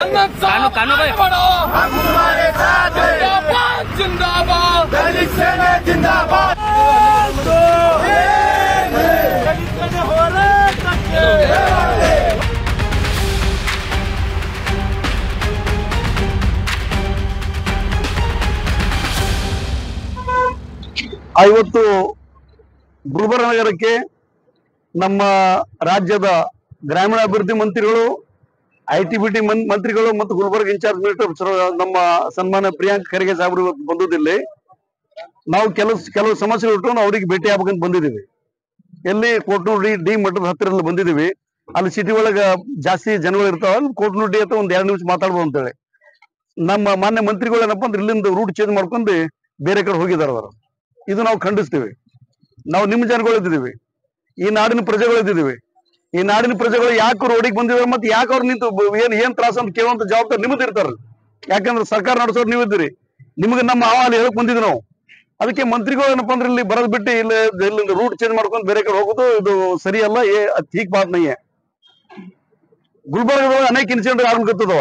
कानू कानू भाई हम तुम्हारे साथ हैं जिंदाबाद जिंदाबाद दलित सेना जिंदाबाद ಇವತ್ತು ಗುಲ್ಬರ್ಗ ನಗರಕ್ಕೆ ನಮ್ಮ ರಾಜ್ಯದ ಗ್ರಾಮೀಣಾಭಿವೃದ್ಧಿ ಮಂತ್ರಿಗಳು ಐ ಟಿ ಬಿ ಟಿ ಮಂತ್ರಿಗಳು ಮತ್ತು ಗುಲ್ಬರ್ಗ ಇನ್ಚಾರ್ಜ್ ಮಿನಿಸ್ಟರ್ ನಮ್ಮ ಸನ್ಮಾನ್ಯ ಪ್ರಿಯಾಂಕ್ ಖರ್ಗೆ ಸಾಹೇಬರು ಇವತ್ತು ಬಂದಿದ್ದಿಲ್ಲಿ ನಾವು ಕೆಲವು ಕೆಲವು ಸಮಸ್ಯೆಗಳು ಇಟ್ಟು ಅವರಿಗೆ ಭೇಟಿ ಆಗ್ಬೇಕಂತ ಬಂದಿದ್ದೀವಿ ಎಲ್ಲಿ ಕೋಟ್ನೂಡಿ ಡಿ ಮಠದ ಹತ್ತಿರದಲ್ಲಿ ಬಂದಿದ್ದೀವಿ ಅಲ್ಲಿ ಸಿಟಿ ಒಳಗ ಜಾಸ್ತಿ ಜನಗಳು ಇರ್ತಾವ ಅಲ್ಲಿ ಕೋಟ್ನೂಡಿ ಹತ್ರ ಒಂದ್ ಎರಡು ನಿಮಿಷ ಮಾತಾಡ್ಬೋದು ಅಂತೇಳಿ ನಮ್ಮ ಮಾನ್ಯ ಮಂತ್ರಿಗಳು ಏನಪ್ಪಾ ಅಂದ್ರೆ ಇಲ್ಲಿಂದ ರೂಟ್ ಚೇಂಜ್ ಮಾಡ್ಕೊಂಡು ಬೇರೆ ಕಡೆ ಹೋಗಿದಾರ ಅವರು ಇದು ನಾವು ಖಂಡಿಸ್ತೀವಿ ನಾವು ನಿಮ್ಮ ಜನಗಳು ಇದ್ದಿದ್ದೀವಿ ಈ ನಾಡಿನ ಪ್ರಜೆಗಳು ಇದ್ದಿದ್ದೀವಿ ಈ ನಾಡಿನ ಪ್ರಜೆಗಳು ಯಾಕೆ ರೋಡಿಗೆ ಬಂದಿದ್ದಾರೆ ಮತ್ತೆ ಯಾಕೆ ಅವ್ರು ನಿಂತು ಬ- ಏನ್ ಏನ್ ತ್ರಾಸ ಅಂತ ಕೇಳುವಂತ ಜವಾಬ್ದಾರಿ ನಿಮ್ಮದು ಇರ್ತಾರ ಯಾಕಂದ್ರೆ ಸರ್ಕಾರ ನಡೆಸೋರು ನೀವು ಇದ್ದೀರಿ ನಿಮಗೆ ನಮ್ಮ ಅಹವಾಲು ಹೇಳಕ್ ಬಂದಿದ್ವಿ ನಾವು ಅದಕ್ಕೆ ಮಂತ್ರಿಗಳು ಏನಪ್ಪಾ ಅಂದ್ರೆ ಇಲ್ಲಿ ಬರೋದ್ ಬಿಟ್ಟು ಇಲ್ಲಿ ಇಲ್ಲಿಂದ ರೂಟ್ ಚೇಂಜ್ ಮಾಡ್ಕೊಂಡು ಬೇರೆ ಕಡೆ ಹೋಗೋದು ಇದು ಸರಿಯಲ್ಲ ಏ ಅದ್ ठीक बात नहीं है गुलबर्ग में अनेक इंसिडेंट आरंभ करते दवा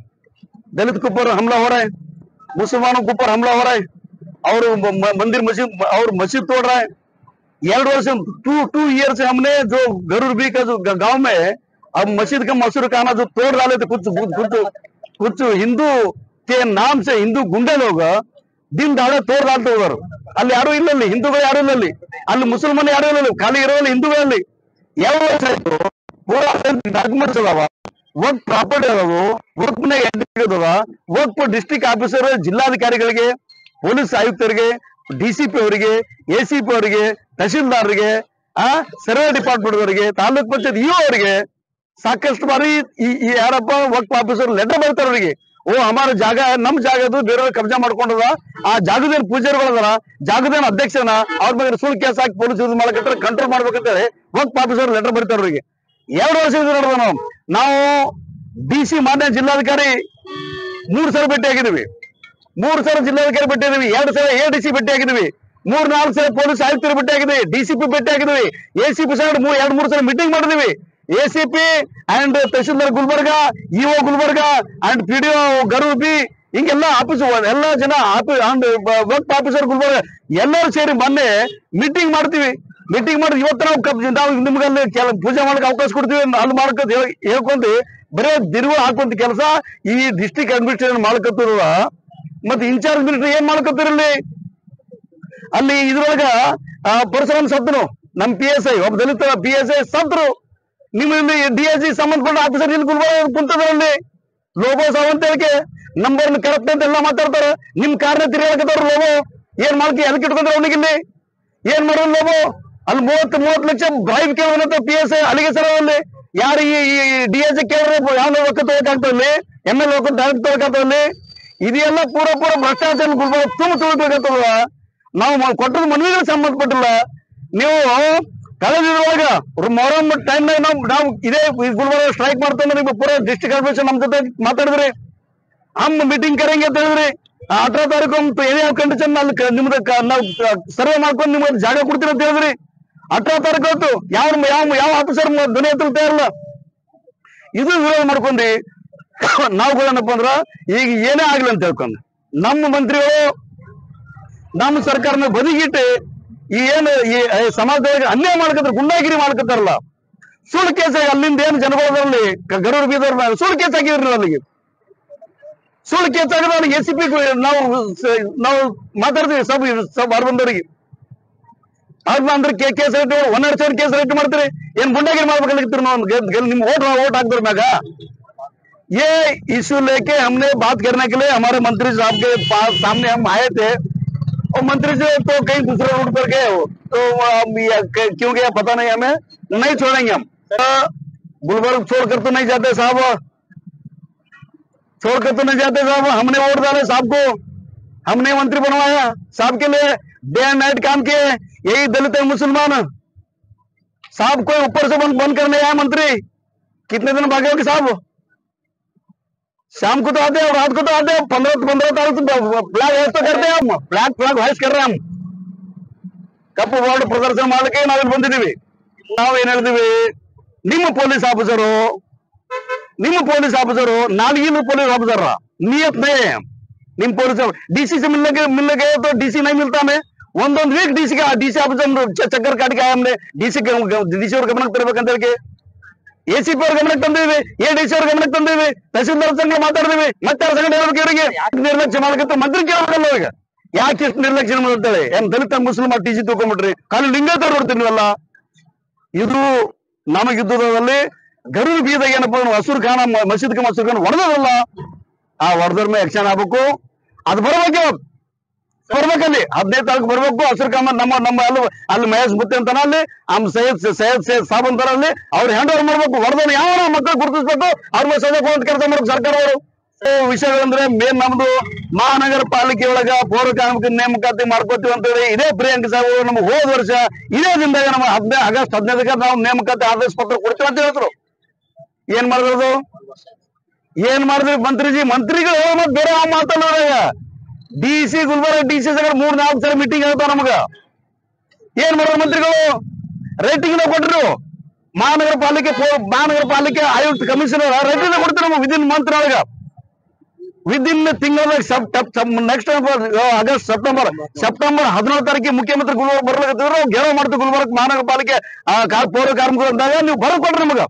दलित के ऊपर हमला हो रहा है मुसलमानों के ऊपर हमला हो रहा है और म- म- मंदिर मस्जिद और मस्जिद तोड़ रहा है ಎರಡು ವರ್ಷ टू टू ईयर से हमने जो गरुड़ बी का जो ग- गांव में अब मस्जिद का मसूर खाना जो तोड़ डाले थे कुछ कुछ कुछ हिंदू के नाम से हिंदू गुंडे लोग दिन दाड़े ತೋರ್ डालते ಹೋದರು ಅಲ್ಲಿ ಯಾರು ಇಲ್ಲ ಅಲ್ಲಿ ಹಿಂದೂಗಳು ಯಾರು ಇಲ್ಲ ಅಲ್ಲಿ ಅಲ್ಲಿ ಮುಸಲ್ಮಾನ ಯಾರು ಇಲ್ಲ ಅಲ್ಲಿ ಖಾಲಿ ಇರೋಲ್ಲ ಹಿಂದೂಗಳಲ್ಲಿ ಯಾವ ವರ್ಷ ಆಯ್ತು ಪೂರಾ ಡಾಕ್ಯುಮೆಂಟ್ಸ್ ಅದಾವ ವರ್ಕ್ ಪ್ರಾಪರ್ಟಿ ಅದಾವು ವರ್ಕ್ ನ ಅದಾವ ವರ್ಕ್ ಡಿಸ್ಟ್ರಿಕ್ಟ್ ಆಫೀಸರ್ ಜಿಲ್ಲಾಧಿಕಾರಿಗಳಿಗೆ ಪೊಲೀಸ್ ಆಯುಕ್ತರಿಗೆ ಡಿಸಿಪಿ ಅವರಿಗೆ ಎಸಿಪಿ ಅವರಿಗೆ ತಹಶೀಲ್ದಾರ್ರಿಗೆ ಆ ಸರ್ವೆ ಡಿಪಾರ್ಟ್ಮೆಂಟ್ ಅವರಿಗೆ ತಾಲೂಕ್ ಪಂಚಾಯತ್ ಇಒ ಅವರಿಗೆ ಸಾಕಷ್ಟು ಬಾರಿ ಈ ಈ ಯಾರಪ್ಪ ವರ್ಕ್ ಆಫೀಸರ್ ಲೆಟರ್ ಬರ್ತಾರ ಅವರಿಗೆ ಓ ಹಮಾರ ಜಾಗ ನಮ್ ಜಾಗದು ಬೇರೆಯವ್ರ ಕಬ್ಜಾ ಮಾಡ್ಕೊಂಡದ ಆ ಜಾಗದೇನ್ ಪೂಜಾರಿಗಳದಾರ ಜಾಗದೇನ್ ಅಧ್ಯಕ್ಷನ ಅವ್ರ ಬಗ್ಗೆ ಸುಳ್ಳು ಕೇಸ್ ಹಾಕಿ ಪೊಲೀಸ್ ಯೂಸ್ ಮಾಡಕತ್ತಾರೆ ಕಂಟ್ರೋಲ್ ಮಾಡ್ಬೇಕಂತೇಳಿ ವರ್ಕ್ ಆಫೀಸರ್ ಲೆಟರ್ ಬರೀತಾರ ಅವರಿಗೆ ಎರಡು ವರ್ಷ ಇದು ನಡೆದ ನಾವು ನಾವು ಡಿ ಸಿ ಮಾನ್ಯ ಜಿಲ್ಲಾಧಿಕಾರಿ ಮೂರ್ ಸಲ ಭೇಟಿ ಆಗಿದ್ದೀವಿ ಮೂರ್ ಸಲ ಜಿಲ್ಲಾಧಿಕಾರಿ ಭೇಟಿ ಆಗಿದ್ವಿ ಎರಡು ಸಲ ಎ ಡಿ ಸಿ ಭೇಟಿ ಆಗಿದ್ವಿ ಮೂರ್ ನಾಲ್ಕು ಸಲ ಪೊಲೀಸ್ ಆಯುಕ್ತರು ಭೇಟಿ ಆಗಿದ್ವಿ ಡಿಸಿಪಿ ಭೇಟಿ ಆಗಿದ್ವಿ ಎ ಸಿ ಪಿ ಸೈಡ್ ಎರಡ್ ಮೂರ್ ಸಲ ಮೀಟಿಂಗ್ ಮಾಡಿದ್ವಿ A C P and tahsildar Gulbarga EO Gulbarga and P D O Garur B ಹಿಂಗೆಲ್ಲ ಆಫೀಸ್ ಎಲ್ಲ ಜನ ಅಂಡ್ ವರ್ಕ್ ಆಫೀಸರ್ ಗುಲ್ಬರ್ಗ ಎಲ್ಲರೂ ಸೇರಿ ಮೊನ್ನೆ ಮೀಟಿಂಗ್ ಮಾಡ್ತೀವಿ ಮೀಟಿಂಗ್ ಮಾಡಿ ಇವತ್ತು ನಾವು ಕಬ್ ನಾವು ನಿಮ್ಗೆ ಅಲ್ಲಿ ಕೆಲ ಪೂಜೆ ಮಾಡಕ್ ಅವಕಾಶ ಕೊಡ್ತೀವಿ ಅಲ್ಲಿ ಮಾಡ್ಕೊಂತ ಹೇಳ್- ಹೇಳ್ಕೊಂತ ಬರೇ ದಿರುವು ಹಾಕುವಂತ ಕೆಲಸ ಈ ಡಿಸ್ಟ್ರಿಕ್ಟ್ ಅಡ್ಮಿನಿಸ್ಟ್ರೇಷನ್ ಮಾಡ್ಕೊತಿರುವ ಮತ್ತೆ ಇನ್ಚಾರ್ಜ್ ಮಿನಿಸ್ಟರ್ ಏನ್ ಮಾಡ್ಕೊತಿರಲ್ಲಿ ಅಲ್ಲಿ ಇದ್ರೊಳಗ ಪರಶುರಾಮ್ ಸತ್ರು ನಮ್ ಪಿ ಎಸ್ ಐ ಒಬ್ಬ ದಲಿತ ಪಿ ಎಸ್ ಐ ಸತ್ರು ನಿಮ್ಮ ಇಲ್ಲಿ ಡಿ ಎಸ್ ಜಿ ಸಂಬಂಧಪಟ್ಟ ಆಫೀಸರ್ ಇಲ್ಲಿ ಗುಲ್ಬರ್ಗ ಕುಂತದ್ರಲ್ಲಿ ಲೋಬೋ ಸಾವಂತ ಹೇಳಿಕೆ ನಂಬರ್ ಕರೆಕ್ಟ್ ಅಂತ ಎಲ್ಲ ಮಾತಾಡ್ತಾರ ನಿಮ್ ಕಾರ್ನ ತಿರುಗಾಕತ್ತವ್ರ ಲೋಬೋ ಏನ್ ಮಾಡ್ಕಿ ಅದಕ್ಕೆ ಇಟ್ಕೊಂಡ್ರ ಅವನಿಗೆ ಇಲ್ಲಿ ಏನ್ ಮಾಡೋದು ಲೋಬೋ ಅಲ್ಲಿ ಮೂವತ್ತು ಮೂವತ್ತು ಲಕ್ಷ ಬ್ರೈಬ್ ಕೇಳೋದಂತ ಪಿ ಎಸ್ ಐ ಅಲ್ಲಿಗೆ ಸರಲ್ಲಿ ಯಾರು ಈ ಡಿ ಎಸ್ ಕೇಳಿದ್ರೆ ಯಾವ ರೊಕ್ಕ ತಗೋಕಾಗ್ತದಲ್ಲಿ ಎಮ್ ಎಲ್ ರೊಕ್ಕ ತಗೋಕಾಗ್ತದಲ್ಲಿ ಇದೆಲ್ಲ ಪೂರ ಪೂರ ಭ್ರಷ್ಟಾಚಾರ ಗುಲ್ಬರ್ಗ ತುಂಬ ತುಳಿಬೇಕಾಗ್ತದ ನಾವು ಮ- ಕೊಟ್ಟದ ಮನವಿಗಳು ಸಂಬಂಧಪಟ್ಟಿಲ್ಲ ನೀವು ಕಳೆದ ಇದ್ರೊಳಗ ಮೊಹರಂ ಟೈಮ್ನಾಗ ನಾವು ನಾವು ಇದೇ ಈ ಗುಲ್ಬರ್ಗ ಸ್ಟ್ರೈಕ್ ಮಾಡ್ತಂದ್ರೆ ನೀವು ಪೂರ ಡಿಸ್ಟ್ರಿಕ್ಟ್ ಕಾರ್ಪೊರೇಷನ್ ನಮ್ ಜೊತೆ ಮಾತಾಡಿದ್ರಿ हम ಮೀಟಿಂಗ್ ಕರೆಂಗೆ ಅಂತ ಹೇಳಿದ್ರಿ ಅಠರ ತಾರೀಕು ಏನೇ ಕಂಡೀಷನ್ ಅಲ್ಲಿ ಕ- ನಿಮ್ದು ಕ- ನಾವು ಸರ್ವೆ ಮಾಡ್ಕೊಂಡು ನಿಮ್ಗೆ ಜಾಗ ಕೊಡ್ತೀವಿ ಅಂತ ಹೇಳಿದ್ರಿ ಅಠರ ತಾರೀಕು ಹೊತ್ತು ಯಾವ ಯಾವ ಯಾವ ಆಫೀಸರ್ ಧ್ವನಿ ಎತ್ತಲು ತಯಾರಿಲ್ಲ ಇದು ವಿರೋಧ ಮಾಡ್ಕೊಂಡಿ ನಾವುಗಳೇನಪ್ಪ ಅಂದ್ರ ಈಗ ಏನೇ ಆಗ್ಲಿ ಅಂತ ಹೇಳ್ಕೊಂಡು ನಮ್ಮ ಮಂತ್ರಿಗಳು ನಮ್ಮ ಸರ್ಕಾರನ ಬದಿಗಿಟ್ಟು ಈ ಏನು ಈ ಈ ಸಮಾಜದೊಳಗೆ ಅನ್ಯಾಯ ಮಾಡ್ಕತ್ತಾರ ಗುಂಡಾಗಿರಿ ಮಾಡ್ಕತ್ತಾರಲ್ಲ ಸುಳ್ಳು ಕೇಸ್ ಅಲ್ಲಿಂದ ಏನು ಜನಗಳಲ್ಲಿ ಗರೂರ್ ಬೀದರ್ ಸುಳ್ಳು ಕೇಸ್ ಹಾಕಿದ್ರಿ ನೀವು ಅಲ್ಲಿಗೆ ಸುಳ್ಳು ಕೇಸ್ ಆಗಿದ್ರೆ ಅಲ್ಲಿ ಎಸ್ ಸಿ ಪಿ ನಾವು ಸ- ನಾವು ಮಾತಾಡ್ತೀವಿ ಸಬ್ ಸಬ್ ಅವ್ರು ಬಂದವರಿಗೆ ಅವ್ರ ಅಂದ್ರೆ ಕೆ ಕೇಸ್ ರೇಟ್ ಒಂದೆರಡು ಸಾವಿರ ಕೇಸ್ ರೇಟ್ ಮಾಡ್ತೀರಿ ಏನ್ ಗುಂಡಾಗಿರಿ ಮಾಡ್ಬೇಕಾಗಿತ್ತು ನಾವು ಗೆ- ಗೆ- ನಿಮ್ ಓಟ್ ಓಟ್ ಹಾಕ್ದ್ರ ಮ್ಯಾಗ ये इशू लेके हमने बात करने के लिए हमारे मंत्री साहब के पास सामने हम आए थे और मंत्री जी तो कहीं दूसरे रूट पर गए हो तो हम ये क- क्यों गया पता नहीं हमें नहीं छोड़ेंगे हम अ, गुलबर्ग छोड़कर तो नहीं जाते साहब छोड़कर तो नहीं जाते साहब हमने वोट डाले साहब को हमने मंत्री बनवाया साहब के लिए डे एंड नाइट काम किए यही दलित है मुसलमान साहब कोई ऊपर से बंद बंद करने आया मंत्री कितने दिन भागे होगी साहब शाम को तो आते हैं और रात को तो आते हैं पंद्रह पंद्रह तारीख तो फ्लैग हाइस्ट तो करते हैं हम फ्लैग फ्लैग हाइस्ट कर रहे हैं हम ಕಪ್ಪು ಬೋರ್ಡ್ ಪ್ರದರ್ಶನ ಮಾಡಲಿಕ್ಕೆ ನಾವಿಲ್ಲಿ ಬಂದಿದ್ದೀವಿ ನಾವ್ ಏನ್ ಹೇಳ್ತೀವಿ ನಿಮ್ಮ ಪೊಲೀಸ್ ಆಫೀಸರು ನಿಮ್ಮ ಪೊಲೀಸ್ ಆಫೀಸರು नालगीन पुलिस ऑफिसर रहा नियत नहीं है ನಿಮ್ ಪೊಲೀಸ್ डीसी से मिलने के मिलने गए तो डीसी नहीं मिलता हमें ಒಂದೊಂದು ವೀಕ್ ಡಿಸಿ ಡಿಸಿ ಆಫೀಸ್ ಚಕ್ಕರ್ ಕಾಟಿಗೆ ಆಮೇಲೆ ಡಿಸಿ ಡಿಸಿ ಅವ್ರ ಗಮನಕ್ಕೆ ತರಬೇಕಂತ ಹೇಳಿ ಎ ಸಿ ಪಿ ಅವ್ರ ಗಮನಕ್ಕೆ ತಂದಿವಿ ಎ ಡಿ ಸಿ ಅವ್ರ ಗಮನಕ್ಕೆ ತಂದಿವಿ ತಹಸೀಲ್ದಾರ್ ಸಂಘ ಮಾತಾಡಿದ್ವಿ ಮತ್ತೆ ಅವ್ರ ಸಂಘ ಹೇಳ್ಬೇಕು ಇವರಿಗೆ ಯಾಕೆ ನಿರ್ಲಕ್ಷ್ಯ ಮಾಡಕತ್ತ ಮಂತ್ರಿ ಕೇಳಬೇಕಲ್ಲ ಈಗ ಯಾಕೆ ಇಷ್ಟು ನಿರ್ಲಕ್ಷ್ಯ ಅಂತೇಳಿ ಏನ್ ದಲಿತ ಮುಸ್ಲಿಂ ಟಿ ಸಿ ತಗೊಂಡ್ಬಿಟ್ರಿ ಖಾಲಿ ಲಿಂಗೇತರ ನೋಡ್ತೀನಿ ನೀವೆಲ್ಲ ಇದು ನಮಗಿದ್ದುದಲ್ಲಿ ಗರುಡ್ ಬೀದಾಗ ಏನಪ್ಪ ಅಂದ್ರೆ ಹಸುರು ಖಾನ ಮ- ಮಸೀದ್ ಖಾನ್ ಹಸುರು ಖಾನ್ ಹೊಡೆದಲ್ಲ ಆ ಹೊಡೆದ್ರ ಮೇಲೆ ಆಕ್ಷನ್ ಆಗ್ಬೇಕು ಅದು ಬರ್ಬೇಕು ಬರ್ಬೇಕಲ್ಲಿ ಹದಿನೈದು ತಾರೀಕು ಬರ್ಬೇಕು ಹಸಿರು ಕಾಮ ನಮ್ಮ ನಮ್ಮ ಅಲ್ಲಿ ಅಲ್ಲಿ ಮಹೇಶ್ ಬುತ್ತಿ ಅಂತಾನ ಅಲ್ಲಿ ಆಮ್ ಸೈಯದ್ ಸೈಯದ್ ಸೈಯದ್ ಸಾಬ್ ಅಂತಾರ ಅಲ್ಲಿ ಅವ್ರು ಹ್ಯಾಂಡ್ ಓವರ್ ಮಾಡ್ಬೇಕು ಹೊಡೆದವ್ರು ಯಾವ ಮಕ್ಕಳು ಗುರುತಿಸ್ಬೇಕು ಅವ್ರ ಮೇಲೆ ಸಜಾ ಕೊಟ್ಟು ಕೆಲಸ ಮಾಡ್ಬೇಕು ಸರ್ಕಾರ ಅವರು ವಿಷಯಗಳಂದ್ರೆ ಮೇನ್ ನಮ್ದು ಮಹಾನಗರ ಪಾಲಿಕೆ ಒಳಗ ಪೌರ ಕಾರ್ಮಿಕ ನೇಮಕಾತಿ ಮಾಡ್ಕೋತೀವಿ ಅಂತ ಹೇಳಿ ಇದೇ ಪ್ರಿಯಾಂಕ ಸಾಹೇಬ್ ನಮ್ಗೆ ಹೋದ ವರ್ಷ ಇದೇ ದಿನದಾಗ ನಮ್ಮ ಹದಿನೈದು ಆಗಸ್ಟ್ ಹದಿನೈದಕ್ಕೆ ನಾವು ನೇಮಕಾತಿ ಆದೇಶ ಪತ್ರ ಕೊಡ್ತೀವಿ ಅಂತ ಹೇಳಿದ್ರು ಏನ್ ಮಾಡಿದ್ರು ಏನ್ ಮಾಡಿದ್ರಿ ಮಂತ್ರಿಜಿ ಮಂತ್ರಿಗಳು ಹೇಳೋ ಮತ್ತ್ ಬೇರೆ ಯಾವ ಮಾತಾಡೋದಾಗ D C Gulbarga D C Sagar ಮೂರ್ ನಾಲ್ಕು ಸಲ ಮೀಟಿಂಗ್ ಹೇಳ್ತಾವ ನಮಗ ಏನ್ ಮಾಡೋರು ಮಂತ್ರಿಗಳು ರೇಟಿಂಗ್ ಕೊಟ್ರು ಮಹಾನಗರ ಪಾಲಿಕೆ ಪೋ- ಮಹಾನಗರ ಪಾಲಿಕೆ ಆಯುಕ್ತ ಕಮಿಷನರ್ ರೇಟಿಂಗ್ ಕೊಡ್ತೀವಿ ನಮ್ಮ ವಿದಿನ್ ಮಂತ್ ಒಳಗ ವಿದಿನ್ ತಿಂಗಳ ನೆಕ್ಸ್ಟ್ ಆಗಸ್ಟ್ ಸೆಪ್ಟೆಂಬರ್ ಸೆಪ್ಟೆಂಬರ್ ಹದಿನೇಳು ತಾರೀಕಿಗೆ ಮುಖ್ಯಮಂತ್ರಿ ಗುಲ್ಬರ್ಗ ಬರ್ಲಿಕತ್ತಿದ್ರು ಗೆಲುವು ಮಾಡ್ತೀವಿ ಗುಲ್ಬರ್ಗ ಮಹಾನಗರ ಪಾಲಿಕೆ ಆ, ಕಾ- ಪೌರ ಕಾರ್ಮಿಕರು ಅಂದಾಗ ನೀವು ಬರೋದ್ ಕೊಡ್ರಿ ನಮಗ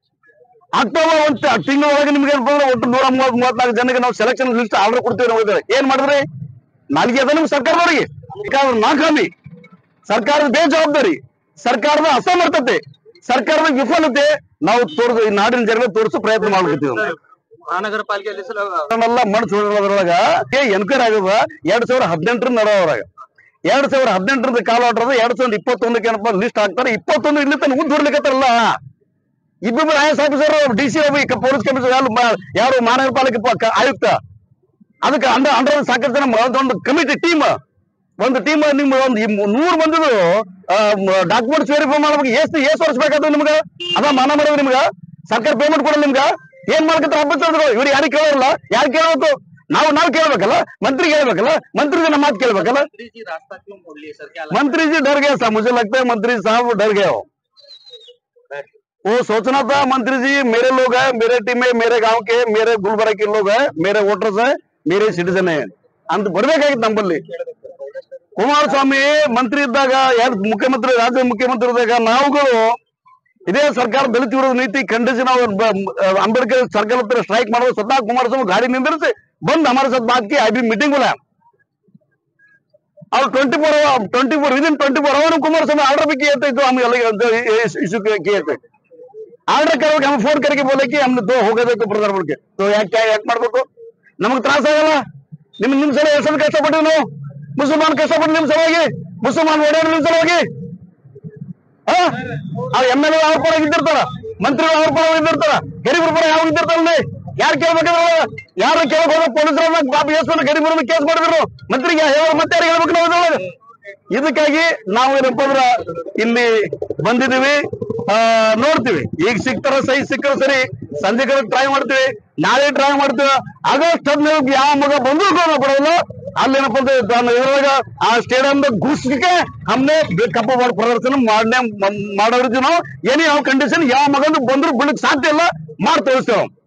ಅಕ್ಟೋಬರ್ ಒಂದ್ ತಿಂಗಳ ಒಳಗೆ ನಿಮ್ಗೆ ಏನಪ್ಪ ಅಂದ್ರೆ ಒಟ್ಟು ನೂರ ಮೂವತ್ ಮೂವತ್ನಾಲ್ಕು ಜನಕ್ಕೆ ನಾವು ಸೆಲೆಕ್ಷನ್ ಲಿಸ್ಟ್ ಆರ್ಡರ್ ಕೊಡ್ತೀವಿ ನಾವು ಹೇಳಿದ್ರೆ. ಏನ್ ಮಾಡಿದ್ರಿ ನಾಲ್ಗೆ ಅದ ನಿಮ್ ಸರ್ಕಾರದವರಿಗೆ ಸರ್ಕಾರದ ನಾಕಾಮಿ ಸರ್ಕಾರದ ಬೇಜವಾಬ್ದಾರಿ ಸರ್ಕಾರದ ಅಸಮರ್ಥತೆ ಸರ್ಕಾರದ ವಿಫಲತೆ ನಾವು ತೋರಿಸ ಈ ನಾಡಿನ ಜನರಿಗೆ ತೋರಿಸೋ ಪ್ರಯತ್ನ ಮಾಡ್ಕೊತೀವಿ ನಾವು. ಮಹಾನಗರ ಪಾಲಿಕೆಯಲ್ಲಿ ಸಲ ಅದನ್ನೆಲ್ಲ ಮಣ್ಣು ಸುಡೋದ್ರೊಳಗ ಎನ್ಕ್ವೈರಿ ಆಗದ ಎರಡ್ ಸಾವಿರ ಹದಿನೆಂಟರ ನಡೋದ್ರಾಗ ಎರಡ್ ಸಾವಿರ ಹದಿನೆಂಟರದ ಕಾಲ ಹೊಟ್ಟದ ಎರಡ್ ಸಾವಿರದ ಇಪ್ಪತ್ತೊಂದಕ್ಕೆ ಏನಪ್ಪ ಲಿಸ್ಟ್ ಹಾಕ್ತಾರೆ ಇಪ್ಪತ್ತೊಂದು ಇಲ್ಲಿ ತನಕ ಉದ್ದು ಹೊಡ್ಲಿಕತ್ತಾರಲ್ಲ ಇಬ್ಬರು I S officer D C police commissioner ಯಾರು ಮಾ- ಯಾರು ಮಹಾನಗರ ಪಾಲಿಕೆ ಪ- ಕ- ಆಯುಕ್ತ ಅದಕ್ಕೆ ಅಂಡರ್ ಅಂಡರ್ ಸಾಕಷ್ಟು ಜನ ಮ- ಒಂದು ಕಮಿಟಿ ಟೀಮ್ ಒಂದು ಟೀಮ್ ನಿಮ್ ಒಂದು ಈ ಮೂ- ನೂರು ಮಂದಿದು ಡಾಕ್ಯುಮೆಂಟ್ಸ್ ವೆರಿಫೈ ಮಾಡ್ಬೇಕು ಎಷ್ಟು ಎಷ್ಟು ವರ್ಷ ಬೇಕಾದ್ರು ನಿಮ್ಗ ಅದ ಮಾನ ಮಾಡೋದು ನಿಮ್ಗ ಸರ್ಕಾರ ಪೇಮೆಂಟ್ ಕೊಡಲ್ಲ ನಿಮ್ಗ ಏನ್ ಮಾಡ್ಕತ್ತ ಹಬ್ಬತ್ತಂದ್ರು ಇವ್ರು ಯಾರಿಗೆ ಕೇಳೋಲ್ಲ ಯಾರು ಕೇಳಬೇಕು ನಾವು ನಾವು ಕೇಳ್ಬೇಕಲ್ಲ ಮಂತ್ರಿ ಕೇಳ್ಬೇಕಲ್ಲ ಮಂತ್ರಿ ನಮ್ಮ ಮಾತು ಕೇಳ್ಬೇಕಲ್ಲ जी रास्ता क्यों मोड़ लिए सर क्या मंत्री जी डर गए साहब मुझे लगता है मंत्री साहब डर गए हो वो सोचना था मंत्री जी मेरे लोग हैं मेरे टीम में मेरे गांव के मेरे गुलबर्गा के लोग हैं मेरे वोटर्स हैं मेरे सिटीजन है ಅಂತ ಬರ್ಬೇಕಾಗಿತ್ತು ನಮ್ಮಲ್ಲಿ ಕುಮಾರಸ್ವಾಮಿ ಮಂತ್ರಿ ಇದ್ದಾಗ ಯಾರು ಮುಖ್ಯಮಂತ್ರಿ ರಾಜ್ಯ ಮುಖ್ಯಮಂತ್ರಿ ಇದ್ದಾಗ ನಾವುಗಳು ಇದೇ ಸರ್ಕಾರ ದಲಿತ ವಿರೋಧ ನೀತಿ ಖಂಡಿಸಿ ನಾವು ಬ- ಮ- ಅಂಬೇಡ್ಕರ್ ಸರ್ಕಾರ ಹತ್ರ ಸ್ಟ್ರೈಕ್ ಮಾಡೋದು ಸ್ವತಃ ಕುಮಾರಸ್ವಾಮಿ ಗಾಡಿ ನಿಂದಿರಿಸಿ ಬಂದ್ हमारे साथ बात की आई भी मीटिंग बोला और 24 hour 24 within 24 hour Kumaraswamy order भी किए थे तो हम अलग इशू किए थे ಆರ್ಡರ್ ಕರೆವಾಗ हम फोन करके बोले कि हमने दो हो गए थे ಬ್ರದರ್ बोल के तो ಯಾಕೆ ಯಾಕೆ ಮಾಡ್ಬೇಕು ನಮಗೆ ತ್ರಾಸ ಆಗಲ್ಲ ನಿಮ್ ನಿಮ್ ಸಲ ಎಷ್ಟು ಕಷ್ಟಪಟ್ಟಿವಿ ನಾವು ಮುಸಲ್ಮಾನ್ ಕಷ್ಟಪಟ್ಟು ನಿಮ್ ಸಲುವಾಗಿ ಮುಸಲ್ಮಾನ್ ಓಡಾಡಿ ನಿಮ್ ಸಲುವಾಗಿ ಆ ಎಮ್ ಎಲ್ ಎ ಅವ್ರ ಪರ ಇದ್ದಿರ್ತಾರ ಮಂತ್ರಿಗಳು ಅವ್ರ ಪರ ಇದ್ದಿರ್ತಾರ ಗರೀಬ್ರ ಪರ ಯಾವ ಇದ್ದಿರ್ತಾರಲ್ಲಿ ಯಾರು ಕೇಳ್ಬೇಕಂದ್ರ ಯಾರು ಕೇಳಕ್ ಹೋದ ಪೊಲೀಸರ ಪಾಪ ಎಷ್ಟು ಗರೀಬ್ರ ಕೇಸ್ ಮಾಡಿದ್ರು ಮಂತ್ರಿಗೆ ಹೇಳ ಮತ್ತೆ ಯಾರು ಹೇಳ್ಬೇಕು ನಾವು ಇದ್ರೊಳಗೆ? ಇದಕ್ಕಾಗಿ ನಾವು ಏನಪ್ಪ ಅಂದ್ರ ಇಲ್ಲಿ ಬಂದಿದೀವಿ ಆ ನೋಡ್ತೀವಿ ಈಗ ಸಿಗ್ತಾರ ಸಹಿ ಸಿಕ್ಕರ ಸರಿ ಸಂಜೆ ಕಡೆ ಟ್ರೈ ಮಾಡ್ತೀವಿ ನಾಳೆ ಟ್ರೈ ಮಾಡ್ತೀವಿ ಆಗಸ್ಟ್ ಹದಿನೈದಕ್ಕೆ ಯಾವ ಮಗ ಬಂದ್ರು ಕೂಡ ಕೊಡೋಲ್ಲ ಅಲ್ಲೇನಪ್ಪ ಅಂದ್ರೆ ತಾನು ಇದ್ರೊಳಗ ಆ ಸ್ಟೇಡಿಯಂ ಘುಸ್ಗೆ ಹಮ್ನೆ ಕಪ್ಪು ಬಾಡ್ ಪ್ರದರ್ಶನ ಮಾಡನೆ ಮಾಡೋರಿದ್ದೀವಿ ನಾವು ಏನೇ ಯಾವ ಕಂಡೀಷನ್ ಯಾವ ಮಗಂದು ಬಂದ್ರು ಬಿಡಕ್ ಸಾಧ್ಯ ಇಲ್ಲ ಮಾಡಿ ತೋರಿಸ್ತೇವೆ